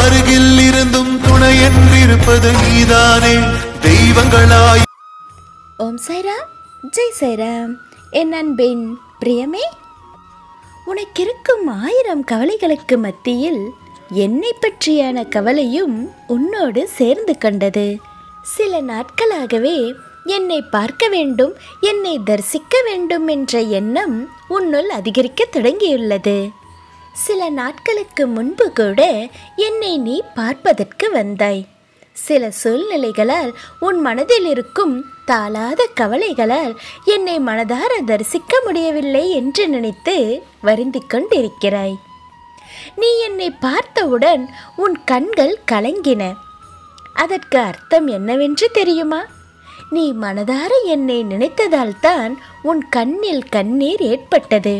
அருகில் இருந்தும் துணை என்றிருப்பது நீதானே தெய்வங்களாய் ஓம் சாய்ராம் ஜெய் சாய்ராம் என் அன்பின் பிரியமே உனக்கிருக்கும் ஆயிரம் கவலைகளுக்கு மத்தியில் என்னை பற்றியான கவலையும் உன்னோடு சேர்ந்து கொண்டது சில நாட்களாகவே என்னை பார்க்க வேண்டும் என்னை தரிசிக்க வேண்டும் என்ற எண்ணம் உன்னுள் அதிகரிக்க தொடங்கியுள்ளது சில நாட்களுக்கு முன்பு கூட என்னை நீ பார்ப்பதற்கு வந்தாய் சில சூழ்நிலைகளால் உன் மனதில் இருக்கும் தாளாத கவலைகளால் என்னை மனதார தரிசிக்க முடியவில்லை என்று நினைத்து வருந்திக் கொண்டிருக்கிறாய் நீ என்னை பார்த்தவுடன் உன் கண்கள் கலங்கின அதற்கு அர்த்தம் என்னவென்று தெரியுமா நீ மனதார என்னை நினைத்ததால் தான் உன் கண்ணில் கண்ணீர் ஏற்பட்டது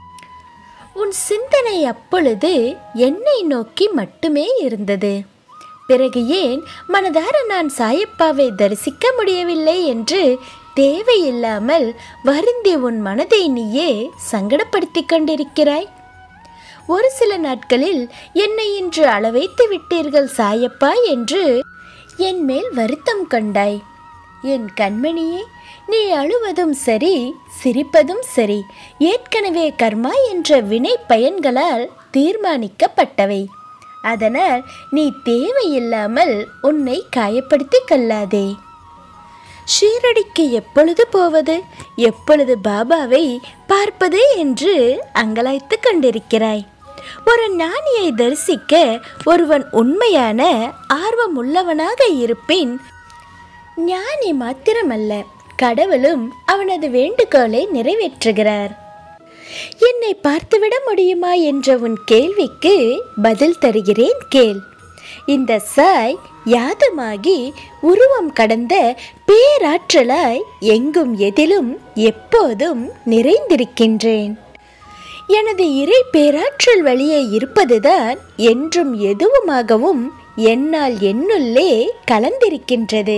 உன் சிந்தனை அப்பொழுது என்னை நோக்கி மட்டுமே இருந்தது பிறகு ஏன் மனதார நான் சாயப்பாவை தரிசிக்க முடியவில்லை என்று தேவையில்லாமல் வருந்தி உன் மனதை நீயே சங்கடப்படுத்திக் கொண்டிருக்கிறாய் ஒரு சில நாட்களில் என்னை இன்று அளவைத்து விட்டீர்கள் சாயப்பா என்று என் மேல் வருத்தம் கொண்டாய் என் கண்மணியே நீ அழுவதும் சரி சிரிப்பதும் சரி ஏற்கனவே கர்மா என்ற வினை பயன்களால் தீர்மானிக்கப்பட்டவை அதனால் நீ தேவையில்லாமல் உன்னை காயப்படுத்திக் கொள்ளாதே ஷீரடிக்கு எப்பொழுது போவது எப்பொழுது பாபாவை பார்ப்பது என்று அங்கலாய்த்து கொண்டிருக்கிறாய் ஒரு ஞானியை தரிசிக்க ஒருவன் உண்மையான ஆர்வம் உள்ளவனாக இருப்பின் ஞானி மாத்திரமல்ல கடவுளும் அவனது வேண்டுகோளை நிறைவேற்றுகிறார் என்னை பார்த்துவிட முடியுமா என்ற உன் கேள்விக்கு பதில் தருகிறேன் கேள் இந்த சாய் யாதமாகி உருவம் கடந்த பேராற்றலாய் எங்கும் எதிலும் எப்போதும் நிறைந்திருக்கின்றேன் எனது இறை பேராற்றல் வழியே இருப்பதுதான் என்றும் எதுவுமாகவும் என்னால் என்னுள்ளே கலந்திருக்கின்றது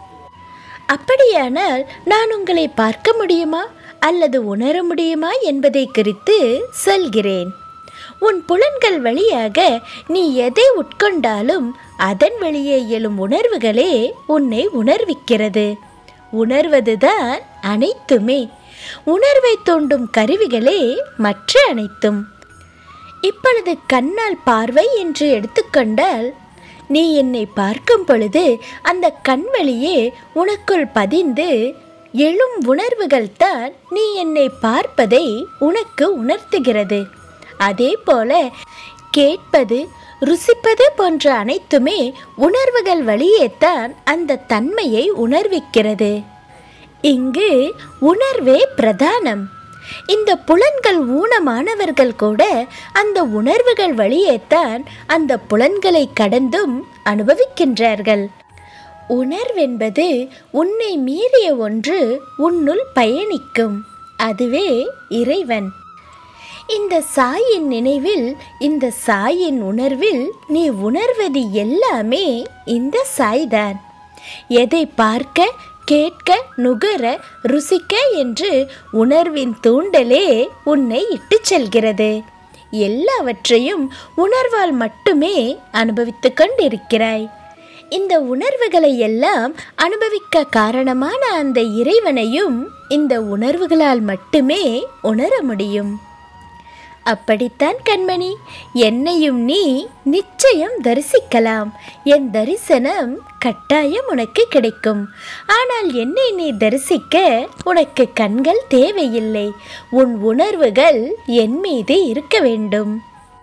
அப்படியானால் நான் உங்களை பார்க்க முடியுமா அல்லது உணர முடியுமா என்பதை குறித்து சொல்கிறேன் உன் புலன்கள் வழியாக நீ எதை உட்கொண்டாலும் அதன் வழியே எழும் உணர்வுகளே உன்னை உணர்விக்கிறது உணர்வதுதான் அனைத்துமே உணர்வை தூண்டும் கருவிகளே மற்ற அனைத்தும் இப்பொழுது கண்ணால் பார்வை என்று எடுத்துக்கொண்டால் நீ என்னை பார்க்கும் பொழுது அந்த கண் வழியே உனக்குள் பதிந்து எழும் உணர்வுகள் தான் நீ என்னை பார்ப்பதை உனக்கு உணர்த்துகிறது அதே போல கேட்பது ருசிப்பது போன்ற அனைத்துமே உணர்வுகள் வழியே தான் அந்த தன்மையை உணர்விக்கிறது இங்கு உணர்வே பிரதானம் இந்த புலன்கள் ஊனமானவர்கள் கூட அந்த உணர்வுகள் வழியேத்தான் அந்த புலன்களை கடந்தும் அனுபவிக்கின்றார்கள் உணர்வென்பது உன்னை மீறிய ஒன்று உன்னுள் பயணிக்கும் அதுவே இறைவன் இந்த சாயின் நினைவில் இந்த சாயின் உணர்வில் நீ உணர்வது எல்லாமே இந்த சாய்தான் எதை பார்க்க கேட்க நுகர ருசிக்க என்று உணர்வின் தூண்டலே உன்னை இட்டுச் செல்கிறது எல்லாவற்றையும் உணர்வால் மட்டுமே அனுபவித்துக் கொண்டிருக்கிறாய் இந்த உணர்வுகளை எல்லாம் அனுபவிக்க காரணமான அந்த இறைவனையும் இந்த உணர்வுகளால் மட்டுமே உணர முடியும் அப்படித்தான் கண்மணி என்னையும் நீ நிச்சயம் தரிசிக்கலாம் என் தரிசனம் கட்டாயம் உனக்கு கிடைக்கும் ஆனால் என்னை நீ தரிசிக்க உனக்கு கண்கள் தேவையில்லை உன் உணர்வுகள் என் மீது இருக்க வேண்டும்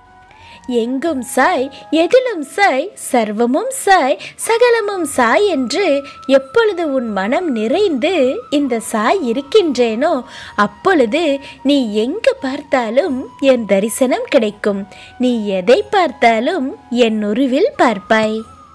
எங்கும் சாய் எதிலும் சாய் சர்வமும் சாய் சகலமும் சாய் என்று எப்பொழுது உன் மனம் நிறைந்து இந்த சாய் இருக்கின்றேனோ அப்பொழுது நீ எங்கு பார்த்தாலும் என் தரிசனம் கிடைக்கும் நீ எதை பார்த்தாலும் என் உருவில் பார்ப்பாய்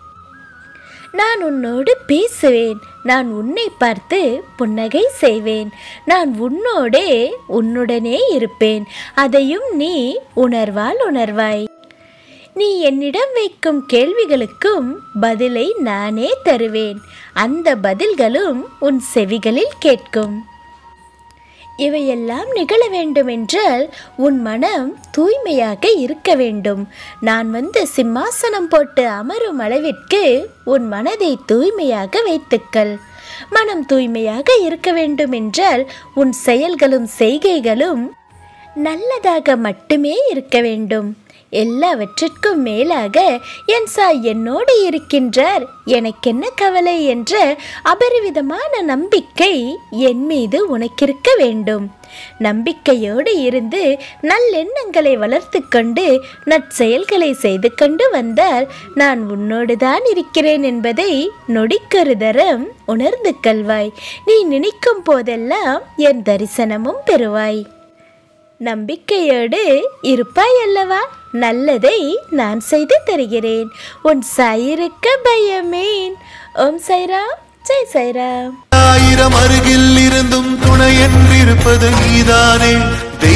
நான் உன்னோடு பேசுவேன் நான் உன்னை பார்த்து புன்னகை செய்வேன் நான் உன்னோடே உன்னுடனே இருப்பேன் அதையும் நீ உணர்வால் உணர்வாய் நீ என்னிடம் வைக்கும் கேள்விகளுக்கும் பதிலை நானே தருவேன் அந்த பதில்களும் உன் செவிகளில் கேட்கும் இவையெல்லாம் நிகழ வேண்டுமென்றால் உன் மனம் தூய்மையாக இருக்க வேண்டும் நான் வந்து சிம்மாசனம் போட்டு அமரும் அளவிற்கு உன் மனதை தூய்மையாக வைத்துக்கள் மனம் தூய்மையாக இருக்க வேண்டுமென்றால் உன் செயல்களும் செய்கைகளும் நல்லதாக மட்டுமே இருக்க வேண்டும் எல்லாவற்றிற்கும் மேலாக என் சாய் என்னோடு இருக்கின்றார் எனக்கென்ன கவலை என்ற அபரிவிதமான நம்பிக்கை என் மீது உனக்கிருக்க வேண்டும் நம்பிக்கையோடு இருந்து நல்லெண்ணங்களை வளர்த்து கொண்டு நற்செயல்களை செய்து கொண்டு வந்தால் நான் உன்னோடு தான் இருக்கிறேன் என்பதை நொடிக்கொரு தரம் உணர்ந்து கொள்வாய் நீ நினைக்கும் போதெல்லாம் என் தரிசனமும் பெறுவாய் நம்பிக்கையோடு இருப்பாய் அல்லவா நல்லதை நான் செய்து தருகிறேன் உன் சாயிருக்க பயமேன் ஓம் சைராம் ஜெய் சைராம் ஆயிரம் அருகில் இருந்தும் துணை என்றிருப்பது நீதானே